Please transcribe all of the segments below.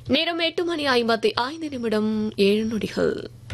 நேரம் எட்டு மணி ஐம்பத்தி ஐந்து நிமிடம் ஏழு நொடிகள்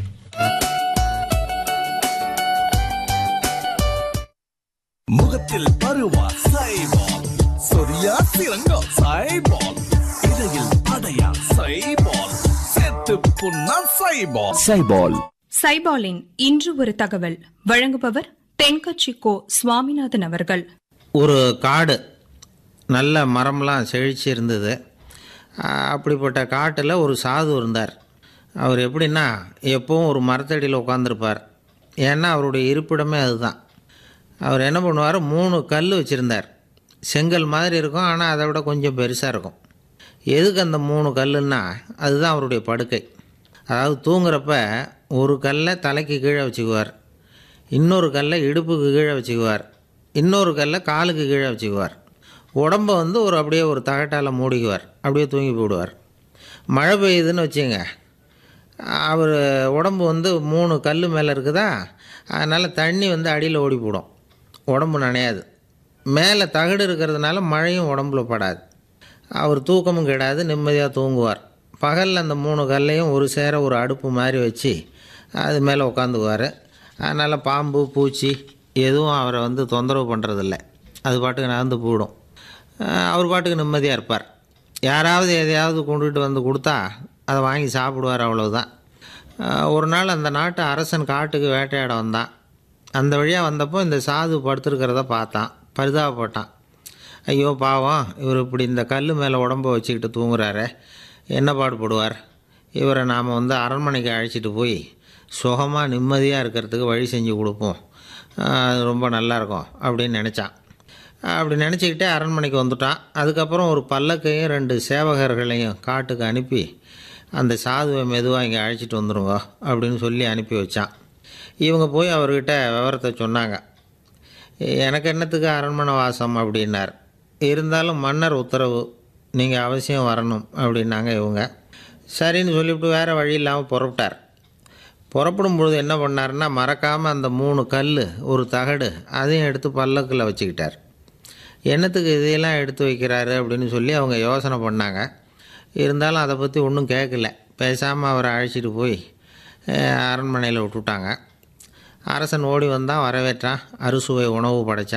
முகத்தில் பருவா சைபால் சொரியா சிறங்கோ சைபால் இடையில் அடையா சைபால் செத்து புண்ணா சைபால் சைபால் சைபாலின் இன்று ஒரு தகவல் வழங்குபவர் தென்கட்சி கோ சுவாமிநாதன் அவர்கள் ஒரு காடு நல்ல மரம்லாம் செழிச்சு இருந்தது ஆஹ் அப்படிப்பட்ட காட்டில் ஒரு சாது இருந்தார் அவர் எப்படின்னா எப்பவும் ஒரு மரத்தடியில் உட்காந்துருப்பார் ஏன்னா அவருடைய இருப்பிடமே அதுதான் அவர் என்ன பண்ணுவார் மூணு கல் வச்சுருந்தார் செங்கல் மாதிரி இருக்கும் ஆனால் அதை விட கொஞ்சம் பெருசாக இருக்கும் எதுக்கு அந்த மூணு கல்லுன்னா அதுதான் அவருடைய படுக்கை அதாவது தூங்குறப்ப ஒரு கல்லை தலைக்கு கீழே வச்சுக்குவார் இன்னொரு கல்லை இடுப்புக்கு கீழே வச்சுக்குவார் இன்னொரு கல்லை காலுக்கு கீழே வச்சுக்குவார் உடம்ப வந்து ஒரு அப்படியே ஒரு தகட்டால் மூடிக்குவார் அப்படியே தூங்கி போடுவார் மழை பெய்யுதுன்னு வச்சுங்க அவர் உடம்பு வந்து மூணு கல் மேலே இருக்குதா அதனால் தண்ணி வந்து அடியில் ஓடி போடும் உடம்பு நனையாது மேலே தகடு இருக்கிறதுனால மழையும் உடம்புல படாது அவர் தூக்கமும் கெடாது நிம்மதியாக தூங்குவார் பகலில் அந்த மூணு கல்லையும் ஒரு சேர ஒரு அடுப்பு மாதிரி வச்சு அது மேலே உட்காந்துக்குவார் அதனால் பாம்பு பூச்சி எதுவும் அவரை வந்து தொந்தரவு பண்ணுறதில்ல அது பாட்டுக்கு நடந்து போயிடும் அஹ் அவர் பாட்டுக்கு நிம்மதியாக இருப்பார் யாராவது எதையாவது கொண்டுகிட்டு வந்து கொடுத்தா அதை வாங்கி சாப்பிடுவார் அவ்வளவுதான் அஹ் ஒரு நாள் அந்த நாட்டு அரசன் காட்டுக்கு வேட்டையாட வந்தான் அந்த வழியாக வந்தப்போ இந்த சாது படுத்திருக்கிறத பார்த்தான் பரிதாபப்பட்டான் ஐயோ பாவம் இவர் இப்படி இந்த கல் மேலே உடம்ப வச்சுக்கிட்டு தூங்குறாரே என்ன பாடுபடுவார் இவரை நாம் வந்து அரண்மனைக்கு அழைச்சிட்டு போய் சுகமாக நிம்மதியாக இருக்கிறதுக்கு வழி செஞ்சு கொடுப்போம் ஆஹ் அது ரொம்ப நல்லாயிருக்கும் அப்படின்னு நினச்சான் அப்படி நினச்சிக்கிட்டே அரண்மனைக்கு வந்துட்டான் அதுக்கப்புறம் ஒரு பல்லக்கையும் ரெண்டு சேவகர்களையும் காட்டுக்கு அனுப்பி அந்த சாதுவை மெதுவாக இங்கே அழைச்சிட்டு வந்துருங்க அப்படின்னு சொல்லி அனுப்பி வச்சான் இவங்க போய் அவர்கிட்ட விவரத்தை சொன்னாங்க எனக்கு என்னத்துக்கு அரண்மனை வாசம் அப்படின்னார் இருந்தாலும் மன்னர் உத்தரவு நீங்கள் அவசியம் வரணும் அப்படின்னாங்க இவங்க சரின்னு சொல்லிவிட்டு வேறு வழி இல்லாமல் புறப்பட்டார் புறப்படும் பொழுது என்ன பண்ணாருன்னா மறக்காமல் அந்த மூணு கல் ஒரு தகடு அதையும் எடுத்து பல்லக்கில் வச்சுக்கிட்டார் என்னத்துக்கு இதையெல்லாம் எடுத்து வைக்கிறாரு அப்படின்னு சொல்லி அவங்க யோசனை பண்ணாங்க இருந்தாலும் அதை பற்றி ஒன்றும் கேட்கல பேசாமல் அவரை அழைச்சிட்டு போய் அஹ், அரண்மனையில் விட்டுட்டாங்க அரசன் ஓடி வந்தான் வரவேற்றான் அறுசுவை உணவு படைச்சான்